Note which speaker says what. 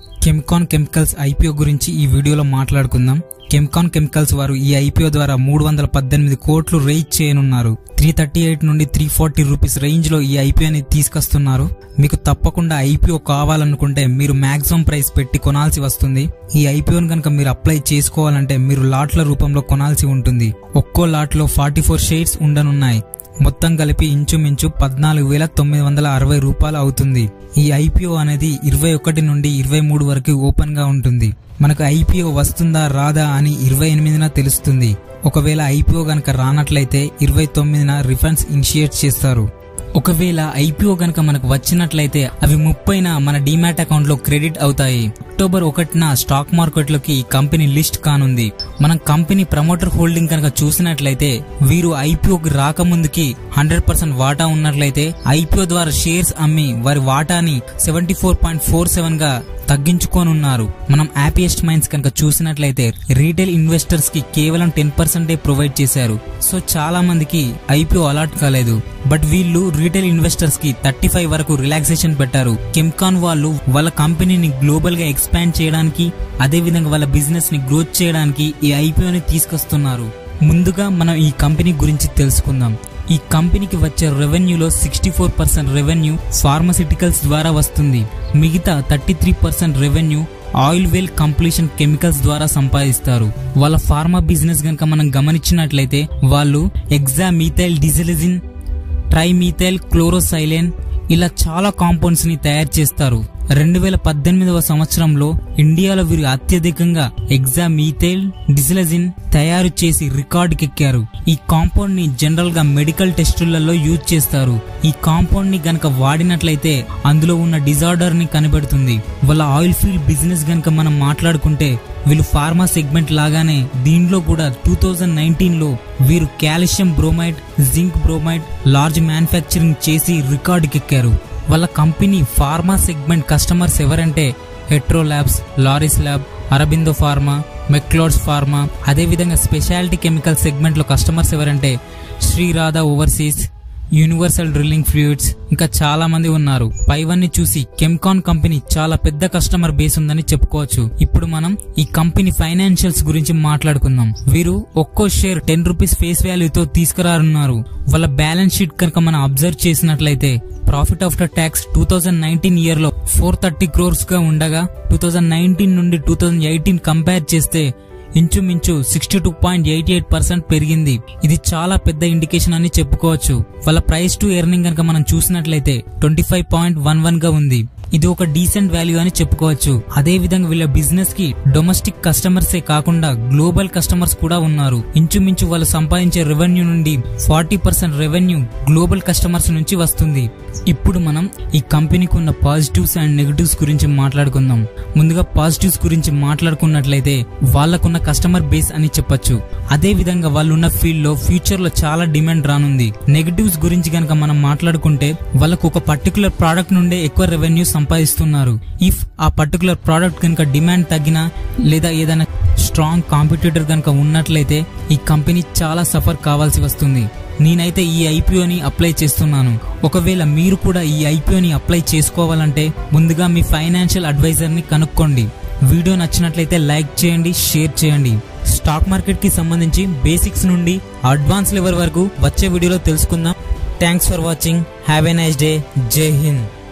Speaker 1: Chemcon chemicals IPO గురించి ఈ వీడియోలో మాట్లాడుకుందాం కెమ్కాన్ కెమికల్స్ వారు ఈ ఐపీఓ ద్వారా మూడు వందల పద్దెనిమిది కోట్లు రేజ్ చేయనున్నారు త్రీ థర్టీ ఎయిట్ నుండి త్రీ ఫార్టీ రూపీస్ రేంజ్ లో ఈ ఐపీఓని తీసుకొస్తున్నారు మీకు తప్పకుండా ఐపీఓ కావాలనుకుంటే మీరు మాక్సిమం ప్రైస్ పెట్టి కొనాల్సి వస్తుంది ఈ ఐపీఓని కనుక మీరు అప్లై చేసుకోవాలంటే మీరు లాట్ల రూపంలో కొనాల్సి ఉంటుంది ఒక్కో లాట్ లో ఫార్టీ ఫోర్ షేర్స్ ఉండనున్నాయి మొత్తం కలిపి ఇంచుమించు పద్నాలుగు వేల తొమ్మిది వందల అరవై రూపాయలు అవుతుంది ఈ ఐపీఓ అనేది ఇరవై ఒకటి నుండి ఇరవై మూడు వరకు ఓపెన్ గా ఉంటుంది మనకు ఐపీఓ వస్తుందా రాదా అని ఇరవై ఎనిమిదిన తెలుస్తుంది ఒకవేళ ఐపీఓ గనక రానట్లయితే ఇరవై తొమ్మిదిన రిఫండ్స్ ఇనిషియేట్ చేస్తారు ఒకవేళ ఐపీఓ గనక మనకు వచ్చినట్లయితే అవి ముప్పైన మన డిమాట్ అకౌంట్ లో క్రెడిట్ అవుతాయి అక్టోబర్ ఒకటిన స్టాక్ మార్కెట్ లోకి ఈ కంపెనీ లిస్ట్ కానుంది మనం కంపెనీ ప్రమోటర్ హోల్డింగ్ కనుక చూసినట్లయితే వీరు ఐపీఓకి రాకముందుకి హండ్రెడ్ పర్సెంట్ వాటా ఉన్నట్లయితే ఐపీఓ ద్వారా షేర్స్ అమ్మి వారి వాటాని seventy four point four seven గా తగ్గించుకోనున్నారు మనం హ్యాపీయెస్ట్ మైండ్స్ కనుక చూసినట్లయితే రీటైల్ ఇన్వెస్టర్స్ కి కేవలం టెన్ పర్సెంటే ప్రొవైడ్ చేశారు సో చాలా మందికి ఐపీఓ అలాట్ కాలేదు బట్ వీళ్ళు రీటైల్ ఇన్వెస్టర్స్ కి థర్టీ ఫైవ్ వరకు రిలాక్సేషన్ పెట్టారు కెమ్కాన్ వాళ్ళు వాళ్ళ కంపెనీని గ్లోబల్ గా ఎక్స్పాండ్ చేయడానికి అదే విధంగా వాళ్ళ బిజినెస్ ని గ్రోత్ చేయడానికి ఈ ఐపీఓని తీసుకొస్తున్నారు ముందుగా మనం ఈ కంపెనీ గురించి తెలుసుకుందాం ఈ కంపెనీకి వచ్చే రెవెన్యూలో sixty four percent revenue pharmaceuticals ద్వారా వస్తుంది మిగతా thirty three percent revenue oil well completion chemicals ద్వారా సంపాదిస్తారు వాళ్ళ ఫార్మా బిజినెస్ గనక మనం గమనించినట్లయితే వాళ్ళు ఎగ్జా మీథైల్ డిజిలిజిన్ ట్రైమీథైల్ క్లోరోసైలేన్ ఇలా చాలా కాంపౌండ్స్ ని తయారు చేస్తారు రెండు వేల పద్దెనిమిదవ సంవత్సరంలో ఇండియాలో వీరు అత్యధికంగా ఎగ్జా మీథైల్ డిజిలజిన్ తయారు చేసి రికార్డుకెక్కారు ఈ కాంపౌండ్ ని జనరల్ గా మెడికల్ టెస్టులలో యూజ్ చేస్తారు ఈ కాంపౌండ్ ని గనక వాడినట్లయితే అందులో ఉన్న డిజార్డర్ ని కనిపెడుతుంది వాళ్ళ ఆయిల్ ఫీల్డ్ బిజినెస్ గనక మనం మాట్లాడుకుంటే వీళ్ళు ఫార్మా సెగ్మెంట్ లాగానే దీంట్లో కూడా టూ థౌజండ్ నైన్టీన్ లో వీరు calcium bromide zinc bromide large manufacturing చేసి రికార్డుకెక్కారు వాళ్ళ కంపెనీ ఫార్మా సెగ్మెంట్ కస్టమర్స్ ఎవరంటే Hetero labs Laurus lab Aurobindo pharma Macleods pharma అదేవిధంగా స్పెషాలిటీ కెమికల్ సెగ్మెంట్ లో కస్టమర్స్ ఎవరంటే Sri Radha overseas universal drilling fluids ఇంకా చాలా మంది ఉన్నారు పైవన్నీ చూసి కెమ్కాన్ కంపెనీ చాలా పెద్ద కస్టమర్ బేస్ ఉందని చెప్పుకోవచ్చు ఇప్పుడు మనం ఈ కంపెనీ ఫైనాన్షియల్స్ గురించి మాట్లాడుకుందాం వీరు ఒక్కో షేర్ టెన్ రూపీస్ ఫేస్ వాల్యూతో తీసుకురానున్నారు వాళ్ళ బ్యాలెన్స్ షీట్ కనుక మనం అబ్జర్వ్ చేసినట్లయితే profit after tax two thousand nineteen year లో ఫోర్ థర్టీ క్రోర్స్ గా ఉండగా టూ థౌజండ్ నైన్టీన్ నుండి టూ థౌజండ్ ఎయిటీన్ కంపేర్ చేస్తే ఇంచుమించు sixty two point eighty eight percent పెరిగింది ఇది చాలా పెద్ద ఇండికేషన్ అని చెప్పుకోవచ్చు వాళ్ళ ప్రైస్ టు ఎర్నింగ్ కనుక మనం చూసినట్లయితే twenty five point one one గా ఉంది ఇది ఒక డీసెంట్ వాల్యూ అని చెప్పుకోవచ్చు అదే విధంగా వీళ్ళ బిజినెస్ కి డొమెస్టిక్ కస్టమర్సే కాకుండా గ్లోబల్ కస్టమర్స్ కూడా ఉన్నారు ఇంచుమించు వాళ్ళు సంపాదించే రెవెన్యూ నుండి forty percent revenue global customers నుంచి వస్తుంది ఇప్పుడు మనం ఈ కంపెనీకి ఉన్న పాజిటివ్స్ అండ్ నెగటివ్స్ గురించి మాట్లాడుకుందాం ముందుగా పాజిటివ్స్ గురించి మాట్లాడుకున్నట్లయితే వాళ్ళకున్న కస్టమర్ బేస్ అని చెప్పొచ్చు అదే విధంగా వాళ్ళు ఉన్న ఫీల్డ్ లో ఫ్యూచర్ లో చాలా డిమాండ్ రానుంది నెగటివ్స్ గురించి గనక మనం మాట్లాడుకుంటే వాళ్ళకు ఒక పర్టికులర్ ప్రోడక్ట్ నుండే ఎక్కువ రెవెన్యూ సంపాదిస్తున్నారు ఇఫ్ ఆ పర్టికులర్ ప్రోడక్ట్ కనుక డిమాండ్ తగ్గినా లేదా ఏదైనా స్ట్రాంగ్ కాంపిటేటర్ కనుక ఉన్నట్లయితే ఈ కంపెనీ చాలా సఫర్ కావాల్సి వస్తుంది నేనైతే ఈ ఐపీఓని అప్లై చేస్తున్నాను ఒకవేళ మీరు కూడా ఈ ఐపీఓని అప్లై చేసుకోవాలంటే ముందుగా మీ ఫైనాన్షియల్ అడ్వైజర్ని కనుక్కోండి వీడియో నచ్చినట్లయితే లైక్ చేయండి షేర్ చేయండి స్టాక్ మార్కెట్ కి సంబంధించి బేసిక్స్ నుండి అడ్వాన్స్ లెవెల్ వరకు వచ్చే వీడియోలో తెలుసుకుందాం thanks for watching have a nice day Jai Hind